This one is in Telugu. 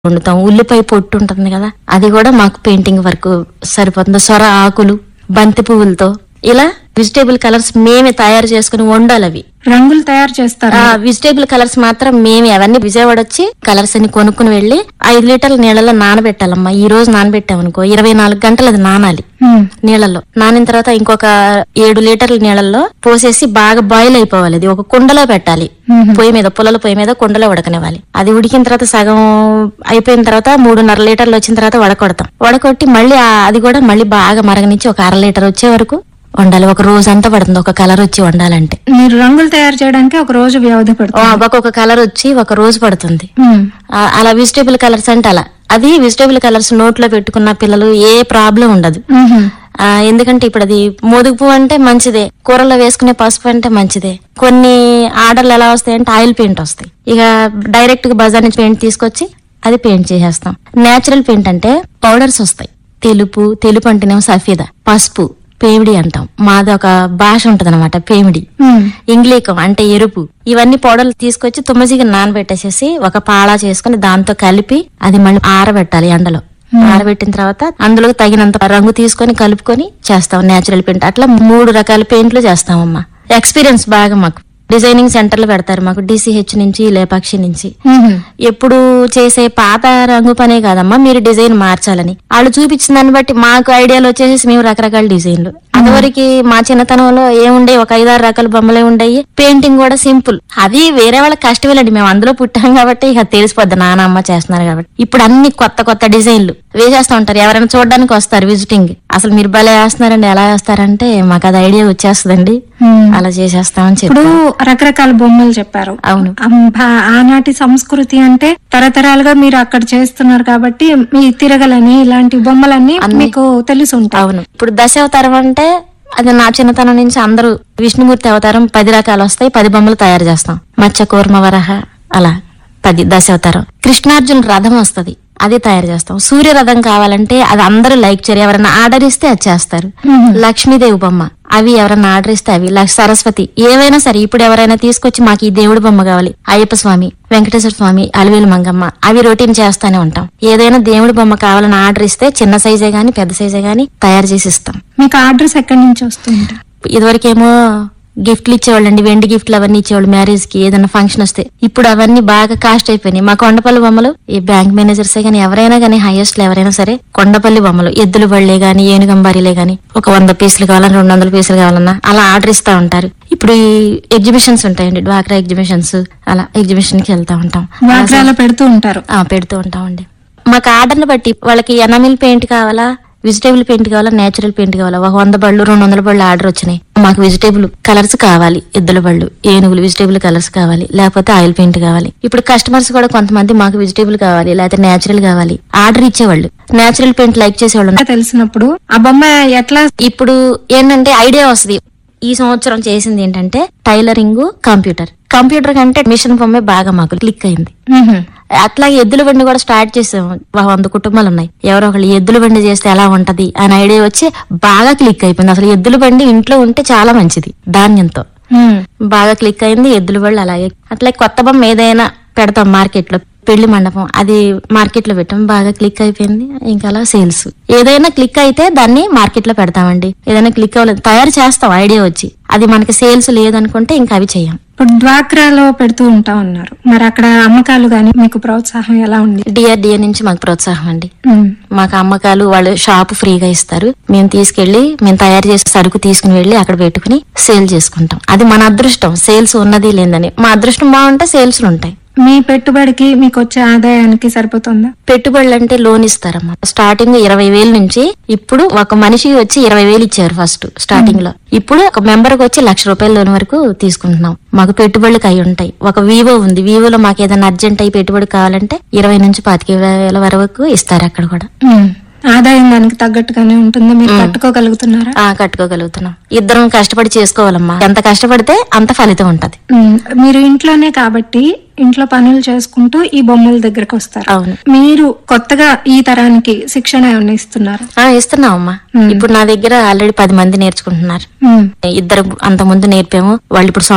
వండుతాం ఉల్లిపాయ పొట్టు ఉంటుంది కదా అది కూడా మాకు పెయింటింగ్ వర్క్ సరిపోతుంది సొర ఆకులు బంతి పువ్వులతో ఇలా వెజిటేబుల్ కలర్స్ మేమే తయారు చేసుకుని వండాలి అవి రంగులు తయారు చేస్తారు ఆ వెజిటేబుల్ కలర్స్ మాత్రం మేమే అవన్నీ విజయవాడ వచ్చి కలర్స్ అన్ని కొనుక్కుని వెళ్ళి ఐదు లీటర్ల నీళ్ళలో నానబెట్టాలమ్మా ఈ రోజు నానబెట్టామనుకో ఇరవై నాలుగు గంటలు అది నానాలి ఉమ్, నీళ్ళల్లో నానిన తర్వాత ఇంకొక ఏడు లీటర్ల నీళ్ళల్లో పోసేసి బాగా బాయిల్ అయిపోవాలి అది ఒక కుండలో పెట్టాలి మ్మ్. పొయ్యి మీద పుల్లల పొయ్యి మీద కుండలో ఉడకనివ్వాలి అది ఉడికిన తర్వాత సగం అయిపోయిన తర్వాత మూడున్నర లీటర్లు వచ్చిన తర్వాత వడకొడతాం వడకొట్టి మళ్ళీ ఆ- అది కూడా మళ్ళీ బాగా మరగనిచ్చి ఒక అర లీటర్ వచ్చే వరకు వండాలి ఒక రోజు అంతా పడుతుంది ఒక కలర్ వచ్చి వండాలంటే మీరు రంగులు తయారు చేయడానికి ఒక రోజు వ్యవధి ఆ, పడుతుంది ఒక్కొక్క కలర్ వచ్చి ఒక రోజు పడుతుంది ఉమ్, ఆ, అలా వెజిటేబుల్ కలర్స్ అంటే అలా అది వెజిటేబుల్ కలర్స్ నోట్లో పెట్టుకున్న పిల్లలు ఏ ప్రాబ్లం ఉండదు ఉహుం, ఆ, ఎందుకంటే ఇప్పుడు అది మోదుగు పువ్వు అంటే మంచిదే కూరలో వేసుకునే పసుపు అంటే మంచిదే కొన్ని ఆర్డర్లు ఎలా వస్తాయి అంటే ఆయిల్ పెయింట్ వస్తాయి ఇక డైరెక్ట్ గా బజార్ నుంచి పెయింట్ తీసుకొచ్చి అది పెయింట్ చేసేస్తాం నేచురల్ పెయింట్ అంటే పౌడర్స్ వస్తాయి తెలుపు తెలుపు అంటేనేమో సఫీదా పసుపు పేమిడి అంటాం మాది ఒక భాష ఉంటదన్నమాట పేమిడి ఉమ్, ఇంగ్లీకం అంటే ఎరుపు ఇవన్నీ పౌడర్లు తీసుకొచ్చి తుమ్మసిగా నానబెట్టేసేసి ఒక పాళా చేసుకుని దాంతో కలిపి అది మళ్ళీ ఆరబెట్టాలి ఎండలో ఆరబెట్టిన తర్వాత అందులో తగినంత రంగు తీసుకొని కలుపుకొని చేస్తాం నేచురల్ పెయింట్ అట్లా మూడు రకాల పెయింట్లు చేస్తామమ్మా ఎక్స్పీరియన్స్ బాగా మాకు డిజైనింగ్ సెంటర్లు పెడతారు మాకు డిసిహెచ్ నుంచి లేపాక్షి నుంచి ఉహుం, ఎప్పుడు చేసే పాత రంగు పనే కాదమ్మా మీరు డిజైన్ మార్చాలని వాళ్ళు చూపించిన దాన్ని బట్టి మాకు ఐడియాలు వచ్చేసి మేము రకరకాల డిజైన్లు అదివరకు మా చిన్నతనంలో ఏముండే ఒక ఐదారు రకాల బొమ్మలే ఉండేవి పెయింటింగ్ కూడా సింపుల్ అది వేరే వాళ్ళ కష్టమేలండి మేము అందులో పుట్టాం కాబట్టి ఇక తెలిసిపోద్ది నాన్న అమ్మ చేస్తున్నారు కాబట్టి ఇప్పుడు అన్ని కొత్త కొత్త డిజైన్లు వేసేస్తా ఉంటారు ఎవరైనా చూడడానికి వస్తారు విజిటింగ్ అసలు మీరు భలే వేస్తున్నారండి ఎలా వేస్తారంటే మాకు అది ఐడియా వచ్చేస్తుందండి ఉమ్. అలా చేసేస్తామని చెప్పి ఇప్పుడు రకరకాల బొమ్మలు చెప్పారు అవును అం- భా- ఆనాటి సంస్కృతి అంటే తరతరాలుగా మీరు అక్కడ చేస్తున్నారు కాబట్టి మీ తిరగలని ఇలాంటి బొమ్మలన్నీ మీకు తెలిసి ఉంటాయి అవును ఇప్పుడు దశ అవతారం అంటే అది నా చిన్నతనం నుంచి అందరూ విష్ణుమూర్తి అవతారం పది రకాలు వస్తాయి పది బొమ్మలు తయారు చేస్తాం మత్స్య కూర్మ వరహ అలా పది దశ అవతారం కృష్ణార్జున రథం వస్తది అది తయారు చేస్తాం సూర్య రథం కావాలంటే అది అందరూ లైక్ చేయరు ఎవరైనా ఆర్డర్ ఇస్తే అది చేస్తారు లక్ష్మీదేవి బొమ్మ అవి ఎవరైనా ఆర్డర్ ఇస్తే అవి లక్ష సరస్వతి ఏవైనా సరే ఇప్పుడు ఎవరైనా తీసుకొచ్చి మాకు ఈ దేవుడి బొమ్మ కావాలి అయ్యప్ప స్వామి వెంకటేశ్వర స్వామి అలివేలు మంగమ్మ అవి రొటీన్ చేస్తానే ఉంటాం ఏదైనా దేవుడి బొమ్మ కావాలని ఆర్డర్ ఇస్తే చిన్న సైజే గాని పెద్ద సైజే గాని తయారు చేసి ఇస్తాం మీకు ఆర్డర్స్ ఎక్కడి నుంచి వస్తుంటాయి ఇదివరకేమో గిఫ్ట్లు ఇచ్చేవాళ్ళండి వెండి గిఫ్ట్లు అవన్నీ ఇచ్చేవాళ్ళు మ్యారేజ్ కి ఏదైనా ఫంక్షన్ వస్తే ఇప్పుడు అవన్నీ బాగా కాస్ట్ అయిపోయినాయి మా కొండపల్లి బొమ్మలు ఈ బ్యాంక్ మేనేజర్స్ కానీ ఎవరైనా కానీ హైయెస్ట్ లో ఎవరైనా సరే కొండపల్లి బొమ్మలు ఎద్దుల బళ్ళే గాని ఏనుగంబారీలే గాని ఒక వంద పీసులు కావాలన్నా రెండు వందల పీసులు కావాలన్నా అలా ఆర్డర్ ఇస్తా ఉంటారు ఇప్పుడు ఈ ఎగ్జిబిషన్స్ ఉంటాయండి డ్వాక్రా ఎగ్జిబిషన్స్ అలా ఎగ్జిబిషన్ కి వెళ్తా ఉంటాం వాగ్రాలో పెడుతూ ఉంటారు ఆ, పెడుతూ ఉంటామండి మాకు ఆర్డర్ని బట్టి వాళ్ళకి ఎనామిల్ పెయింట్ కావాలా వెజిటేబుల్ పెయింట్ కావాలా నేచురల్ పెయింట్ కావాలా ఒక వంద బళ్ళు రెండు వందల బళ్ళు ఆర్డర్ వచ్చినాయి మాకు వెజిటేబుల్ కలర్స్ కావాలి ఎద్దుల బళ్ళు ఏనుగులు వెజిటేబుల్ కలర్స్ కావాలి లేకపోతే ఆయిల్ పెయింట్ కావాలి ఇప్పుడు కస్టమర్స్ కూడా కొంతమంది మాకు వెజిటేబుల్ కావాలి లేకపోతే నేచురల్ కావాలి ఆర్డర్ ఇచ్చేవాళ్ళు నేచురల్ పెయింట్ లైక్ చేసేవాళ్ళు ఉన్నారు. తెలిసినప్పుడు ఆ బొమ్మ ఎట్లా ఇప్పుడు ఏంటంటే ఐడియా వస్తుంది ఈ సంవత్సరం చేసింది ఏంటంటే టైలరింగ్ కంప్యూటర్ కంప్యూటర్ కంటే మిషన్ బొమ్మే బాగా మాకు క్లిక్ అయింది ఉహుం, అట్లాగే ఎద్దుల బండి కూడా స్టార్ట్ చేసాము ఒక వంద కుటుంబాలు ఉన్నాయి ఎవరో ఒకళ్ళు ఎద్దుల బండి చేస్తే ఎలా ఉంటది అని ఐడియా వచ్చి బాగా క్లిక్ అయిపోయింది అసలు ఎద్దుల బండి ఇంట్లో ఉంటే చాలా మంచిది ధాన్యంతో ఉమ్, బాగా క్లిక్ అయింది ఎద్దుల బళ్ళు అలాగే అట్లా కొత్త బొమ్మ ఏదైనా పెడతాం మార్కెట్ లో పెళ్లి మండపం అది మార్కెట్ లో పెట్టాం బాగా క్లిక్ అయిపోయింది ఇంకా అలా సేల్స్ ఏదైనా క్లిక్ అయితే దాన్ని మార్కెట్ లో పెడతామండి ఏదైనా క్లిక్ అవ్వలేదు తయారు చేస్తాం ఐడియా వచ్చి అది మనకి సేల్స్ లేదనుకుంటే ఇంకా అవి చెయ్యం ఇప్పుడు డ్వాక్రాలో పెడుతూ ఉంటా ఉన్నారు మరి అక్కడ అమ్మకాలు గాని మీకు ప్రోత్సాహం ఎలా ఉంది డిఆర్డిఏ నుంచి మాకు ప్రోత్సాహం అండి ఉమ్, మాకు అమ్మకాలు వాళ్ళు షాప్ ఫ్రీగా ఇస్తారు మేము తీసుకెళ్లి మేము తయారు చేసే సరుకు తీసుకుని వెళ్లి అక్కడ పెట్టుకుని సేల్ చేసుకుంటాం అది మన అదృష్టం సేల్స్ ఉన్నది లేదని మా అదృష్టం బాగుంటే సేల్స్ ఉంటాయి మీ పెట్టుబడికి మీకు వచ్చే ఆదాయానికి సరిపోతుందా పెట్టుబడులు అంటే లోన్ ఇస్తారమ్మా స్టార్టింగ్ ఇరవై వేలు నుంచి ఇప్పుడు ఒక మనిషికి వచ్చి ఇరవై వేలు ఇచ్చారు ఫస్ట్ స్టార్టింగ్ లో ఇప్పుడు ఒక మెంబర్ కి వచ్చి లక్ష రూపాయల లోన్ వరకు తీసుకుంటున్నాం మాకు పెట్టుబడులకు అయి ఉంటాయి ఒక వివో ఉంది వివోలో మాకు ఏదైనా అర్జెంట్ అయి పెట్టుబడి కావాలంటే ఇరవై నుంచి పాతిక వేల వరకు ఇస్తారు అక్కడ కూడా ఉమ్, ఆదాయం దానికి తగ్గట్టుగానే ఉంటుంది మీరు కట్టుకోగలుగుతున్నారా ఆ కట్టుకోగలుగుతున్నాం ఇద్దరం కష్టపడి చేసుకోవాలమ్మా ఎంత కష్టపడితే అంత ఫలితం ఉంటది ఉమ్, మీరు ఇంట్లోనే కాబట్టి ఇంట్లో పనులు చేసుకుంటూ ఈ బొమ్మల దగ్గరకు వస్తారు అవును మీరు కొత్తగా ఈ తరానికి శిక్షణ ఏమైనా ఇస్తున్నారు ఆ ఇస్తున్నామమ్మా ఇప్పుడు నా దగ్గర ఆల్రెడీ పది మంది నేర్చుకుంటున్నారు ఇద్దరు అంత ముందు నేర్పాము వాళ్ళు ఇప్పుడు సొంత